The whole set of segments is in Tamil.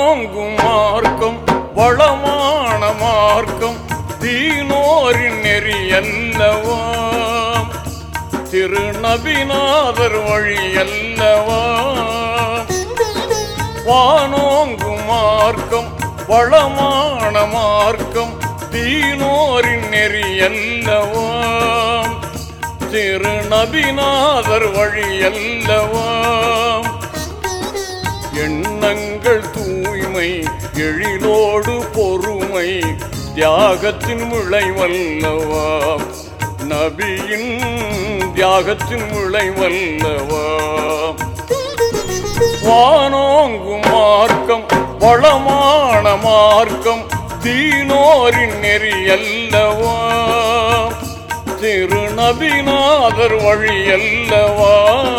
வானோங்கும் மார்க்கம் வளமான மார்க்கம் தீனோரின் நெறி அல்லவா திருநபிநாதர் வழி அல்லவா வானோங்கும் மார்க்கம் வளமான மார்க்கம் தீனோரின் நெறி அல்லவா திருநபிநாதர் வழி அல்லவா எண்ணங்கள் தூய்மை எழிலோடு பொறுமை தியாகத்தின் விளைவல்லவா நபியின் தியாகத்தின் விளைவல்லவா வானோங்கும் மார்க்கம் வளமான மார்க்கம் தீனோரின் நெறி அல்லவா திருநபிநாதர் வழி அல்லவா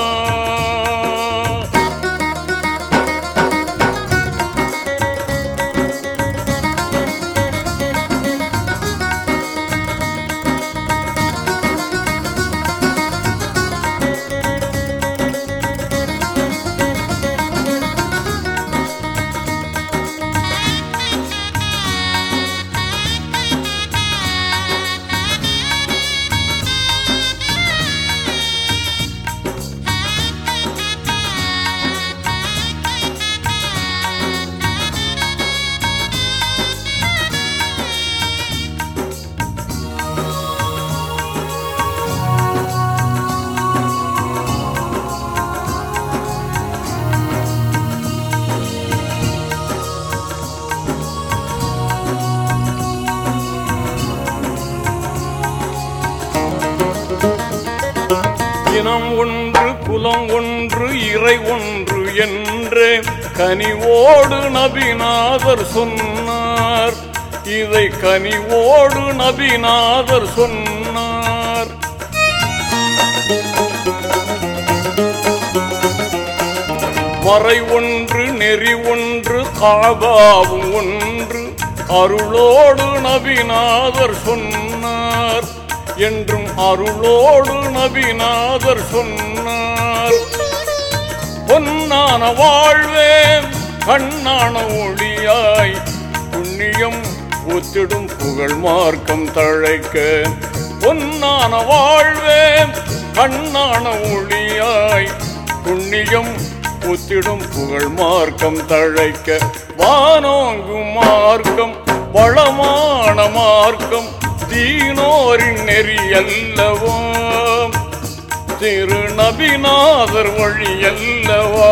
இனம் ஒன்று குலம் ஒன்று இறை ஒன்று என்று கனிவோடு நபிநாதர் சொன்னார் இதை கனிவோடு நபிநாதர் சொன்னார் மறை ஒன்று நெறி ஒன்று காபாவும் ஒன்று அருளோடு நபிநாதர் சொன்னார் என்றும் அருளோடு நபிநாதர் சொன்னார் பொன்னான வாழ்வே கண்ணான ஒளியாய் புண்ணியம் ஒத்திடும் புகழ் மார்க்கம் தழைக்க பொன்னான வாழ்வே கண்ணான ஒளியாய் புண்ணியம் ஒத்திடும் புகழ் மார்க்கம் தழைக்க வானோங்கும் மார்க்கம் வளமான மார்க்கம் தீனோரின் நெறி அல்லவா திருநபிநாதர் வழி அல்லவா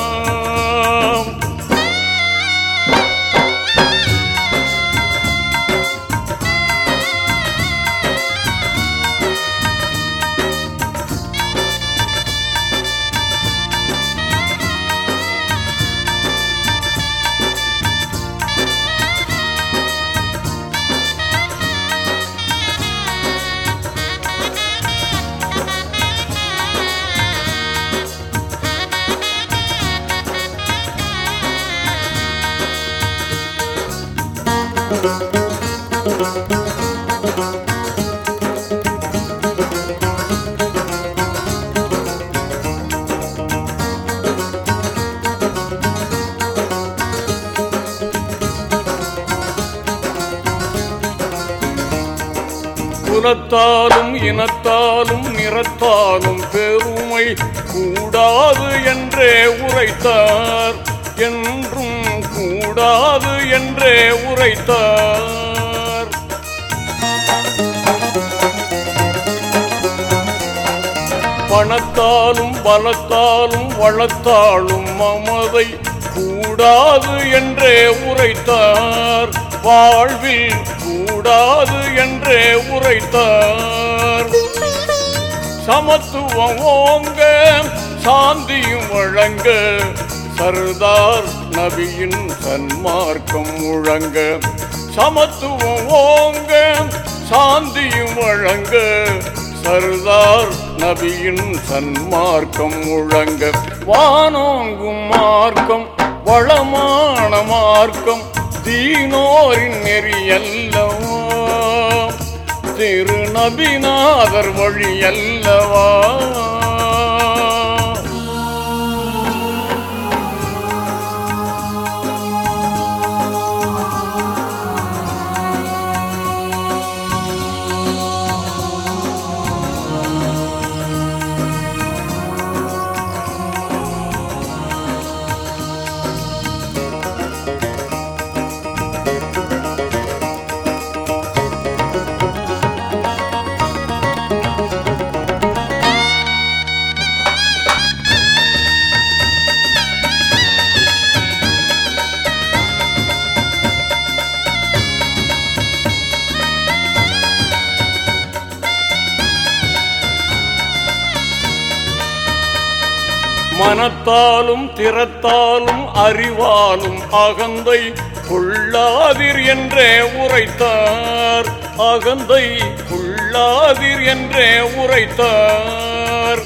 குலத்தாலும் இனத்தாலும் நிறத்தாலும் பெருமை கூடாது என்றே உரைத்தார் என்றும் கூடாது என்றே உரைத்தார் பணத்தாலும் பலத்தாலும் வளத்தாலும் மமதை கூடாது என்றே உரைத்தார் வாழ்வில் கூடாது என்றே உரைத்தார் சமத்துவம் ஓங்க சாந்தியும் வழங்க சர்தார் நபியின் சன்மார்க்கம் முழங்க சமத்துவம் ஓங்க சாந்தியும் வழங்க சர்தார் நபியின் சன்மார்க்கம் முழங்க வானோங்கும் மார்க்கம் வளமான மார்க்கம் தீனோரின் நெறி அல்லவா திருநபிநாதர் வழி அல்லவா மனத்தாலும் திறத்தாலும் அறிவாலும் அகந்தை கொள்ளாதிர் என்றே உரைத்தார் அகந்தை கொள்ளாதிர் என்றே உரைத்தார்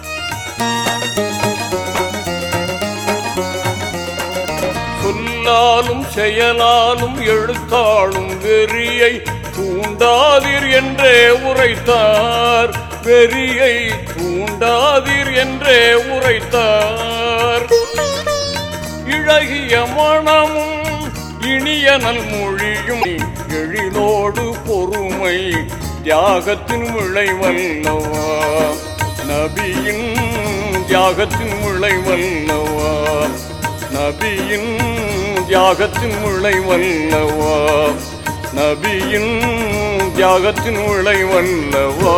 சொல்லாலும் செயலாலும் எழுத்தாலும் வெறியை தூண்டாதீர் என்றே உரைத்தார் வெறியை தூண்டாதீர் என்றே உரைத்தார் இழகிய மனமும் இனிய நல்மொழியும் எழிலோடு பொறுமை தியாகத்தின் விளைவல்லவா நபியின் தியாகத்தின் விளைவல்லவா நபியின் தியாகத்தின் விளைவல்லவா நபியின் தியாகத்தின் விளைவல்லவா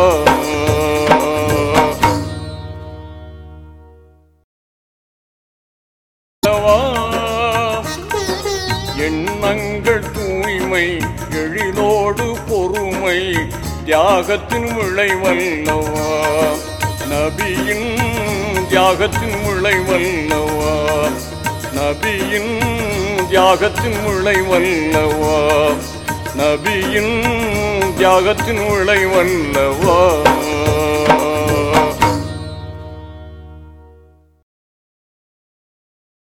எண்ணங்கள் தூய்மை எழிலோடு பொறுமை தியாகத்தின் விளைவல்லவா நபியின் தியாகத்தின் விளைவல்லவா நபியின் தியாகத்தின் விளைவல்லவா நபியின் தியாகத்தின் விளைவல்லவா